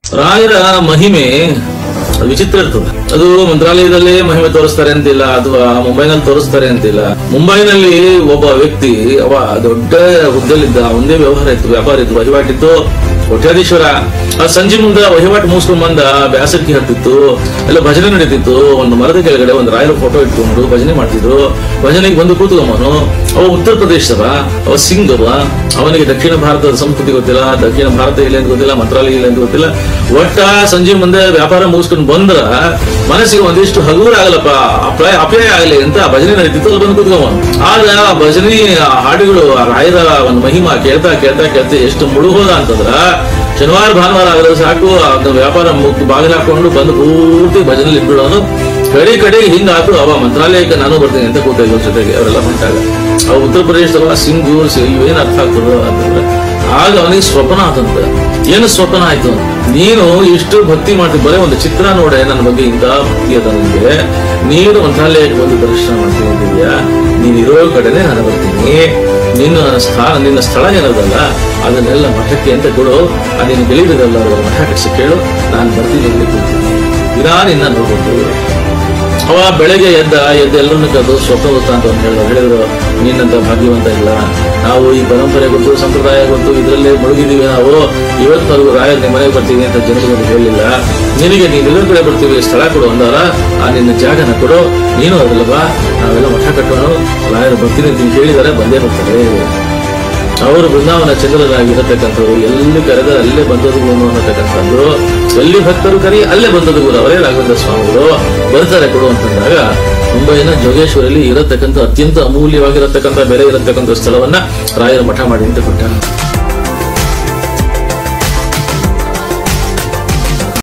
ರಾಯರ ಮಹಿಮೆ ಅದು ವಿಚಿತ್ರ ಇರ್ತದೆ ಅದು ಮಂತ್ರಾಲಯದಲ್ಲೇ ಮಹಿಮೆ ತೋರಿಸ್ತಾರೆ ಅಂತಿಲ್ಲ ಅಥವಾ ಮುಂಬೈನಲ್ಲಿ ತೋರಿಸ್ತಾರೆ ಅಂತಿಲ್ಲ ಮುಂಬೈನಲ್ಲಿ ಒಬ್ಬ ವ್ಯಕ್ತಿ ಅವ ದೊಡ್ಡ ಹುದ್ದೆಲಿದ್ದ ಒಂದೇ ವ್ಯವಹಾರ ಇತ್ತು ವ್ಯಾಪಾರ ಇತ್ತು ವಹಿವಾಟಿತ್ತು ಕೋಟ್ಯಾಧೀಶ್ವರ ಆ ಸಂಜೆ ಮುಂದೆ ವಹಿವಾಟು ಮುಗಿಸ್ಕೊಂಡ್ ಬಂದ ಬ್ಯಾಸರ್ಕಿ ಹತ್ತಿತ್ತು ಎಲ್ಲ ಭಜನೆ ನಡೀತಿತ್ತು ಒಂದು ಮರದ ಕೆಳಗಡೆ ಒಂದು ರಾಯರ ಫೋಟೋ ಇಟ್ಕೊಂಡು ಭಜನೆ ಮಾಡ್ತಿದ್ರು ಭಜನೆಗೆ ಬಂದು ಕೂತ್ಕೊಂಬನು ಅವ ಉತ್ತರ ಪ್ರದೇಶದವ ಅವ ಸಿಂಗ್ ಅವ ಅವನಿಗೆ ದಕ್ಷಿಣ ಭಾರತದ ಸಂಸ್ಕೃತಿ ಗೊತ್ತಿಲ್ಲ ದಕ್ಷಿಣ ಭಾರತ ಇಲ್ಲ ಅಂತ ಗೊತ್ತಿಲ್ಲ ಮಂತ್ರಾಲಯ ಇಲ್ಲ ಅಂತ ಗೊತ್ತಿಲ್ಲ ಒಟ್ಟ ಸಂಜೆ ಮುಂದೆ ವ್ಯಾಪಾರ ಮುಗಿಸ್ಕೊಂಡು ಬಂದ್ರ ಮನಸ್ಸಿಗೆ ಒಂದಿಷ್ಟು ಹಗುರ ಆಗಲಪ್ಪ ಅಪಾಯ ಅಪಾಯ ಆಗಲಿ ಅಂತ ಆ ಭಜನೆ ನಡೀತಿತ್ತು ಅಲ್ಲಿ ಬಂದು ಕೂತ್ಕೊಂಬನು ಆಗ ಆ ಭಜನೆ ಆ ಹಾಡುಗಳು ಆ ರಾಯರ ಒಂದು ಮಹಿಮಾ ಕೇಳ್ತಾ ಕೇಳ್ತಾ ಕೇಳ್ತಾ ಎಷ್ಟು ಮುಳುಗೋದ ಅಂತಂದ್ರ ಶನಿವಾರ ಭಾನುವಾರ ಆಗಲು ಸಾಕು ಅದ್ನ ವ್ಯಾಪಾರ ಮುಗ್ದು ಬಾಗಿಲು ಹಾಕೊಂಡು ಬಂದು ಪೂರ್ತಿ ಭಜನೆಲಿ ಇಟ್ಬಿಡೋನು ಕಡೆ ಕಡೆ ಹಿಂಗಾತು ಅವ ಮಂತ್ರಾಲಯಕ್ಕೆ ನಾನು ಬರ್ತೀನಿ ಅಂತ ಕೂತ ಇವ್ರ ಜೊತೆಗೆ ಅವರೆಲ್ಲ ಹೊಂಟಾಗ ಅವ ಉತ್ತರ ಪ್ರದೇಶದವ ಸಿಂಗು ಇವೇನ್ ಅರ್ಥ ಆಗ್ತದ ಅಂತಂದ್ರೆ ಆಗ ಅವನಿಗೆ ಸ್ವಪ್ನ ಆತಂತ ಏನು ಸ್ವಪ್ನ ಆಯ್ತು ನೀನು ಇಷ್ಟು ಭಕ್ತಿ ಮಾಡ್ತೀನಿ ಬರೀ ಒಂದು ಚಿತ್ರ ನೋಡೆ ನನ್ನ ಬಗ್ಗೆ ಇಂಥ ಭಕ್ತಿ ಅದ ನನಗೆ ನೀನು ಮಂತ್ರಾಲಯಕ್ಕೆ ಬಂದು ದರ್ಶನ ಮಾಡ್ತೀನಿ ಅಂತಿದ್ಯಾ ನೀನ್ ಇರೋ ಕಡೆನೆ ನಾನು ಬರ್ತೀನಿ ನಿನ್ನ ಸ್ಥಾನ ನಿನ್ನ ಸ್ಥಳ ಏನದಲ್ಲ ಅದನ್ನೆಲ್ಲ ಮಠಕ್ಕೆ ಅಂತ ಕೊಡು ಅದೇನು ಗೆಳಿದಿರಲ್ಲ ಅದರ ಮಠ ಕಟ್ಸಿ ಕೇಳು ನಾನು ಬರ್ತೀನಿ ಇಲ್ಲಿ ಕೂರ್ತೀನಿ ದಿನಾ ನಿನ್ನ ನೋಡ್ಬೋದು ಅವ ಬೆಳಗ್ಗೆ ಎದ್ದ ಎದ್ದ ಎಲ್ಲರನ್ನು ಕರೆದು ಸ್ವಪ್ನ ಗೊತ್ತಾ ಅಂತ ಅವ್ನು ಹೇಳಿದ್ರು ಹೇಳಿದ್ರು ನಿನ್ನಂತ ಭಾಗ್ಯವಂತ ಇಲ್ಲ ನಾವು ಈ ಪರಂಪರೆ ಗೊತ್ತು ಸಂಪ್ರದಾಯ ಗೊತ್ತು ಇದರಲ್ಲೇ ಮುಳುಗಿದೀವಿ ನಾವು ಇವತ್ತಿನವರೆಗೂ ರಾಯ ನಿಮ್ಮ ಮನೆಗೆ ಬರ್ತೀವಿ ಅಂತ ಜನರಿಗೆ ಹೇಳಿಲ್ಲ ನಿನಗೆ ನೀನು ಇರೋ ಕಡೆ ಬರ್ತೀವಿ ಸ್ಥಳ ಕೊಡು ಅಂದಾರ ಆ ನಿನ್ನ ಜಾಗನ ಕೊಡು ನೀನು ಅದಲ್ಲವಾ ನಾವೆಲ್ಲ ಮಠ ಕಟ್ಟೋಣ ರಾಯರು ಬರ್ತೀನಿ ಅಂತ ಹೇಳಿದಾರೆ ಬಂದೇ ಬರ್ತಾರೆ ಅವರು ಬೃಂದಾವನ ಚಂದ್ರರಾಗಿರತಕ್ಕಂಥವ್ರು ಎಲ್ಲಿ ಕರೆದ ಅಲ್ಲೇ ಬಂದದ್ದು ಗುರು ಅನ್ನತಕ್ಕಂಥದ್ದು ಎಲ್ಲಿ ಭಕ್ತರು ಕರಿ ಅಲ್ಲೇ ಬಂದದ್ದು ಗುರು ಅವರೇ ರಾಘವೇಂದ್ರ ಸ್ವಾಮಿಗಳು ಬರ್ತಾರೆ ಕೊಡು ಅಂತಂದಾಗ ಮುಂಬೈನ ಜೋಗೇಶ್ವರಲ್ಲಿ ಇರತಕ್ಕಂಥ ಅತ್ಯಂತ ಅಮೂಲ್ಯವಾಗಿರತಕ್ಕಂಥ ಬೆಲೆ ಇರತಕ್ಕಂಥ ಸ್ಥಳವನ್ನ ರಾಯರ ಮಠ ಮಾಡಿ ಅಂತ ಕೊಟ್ಟ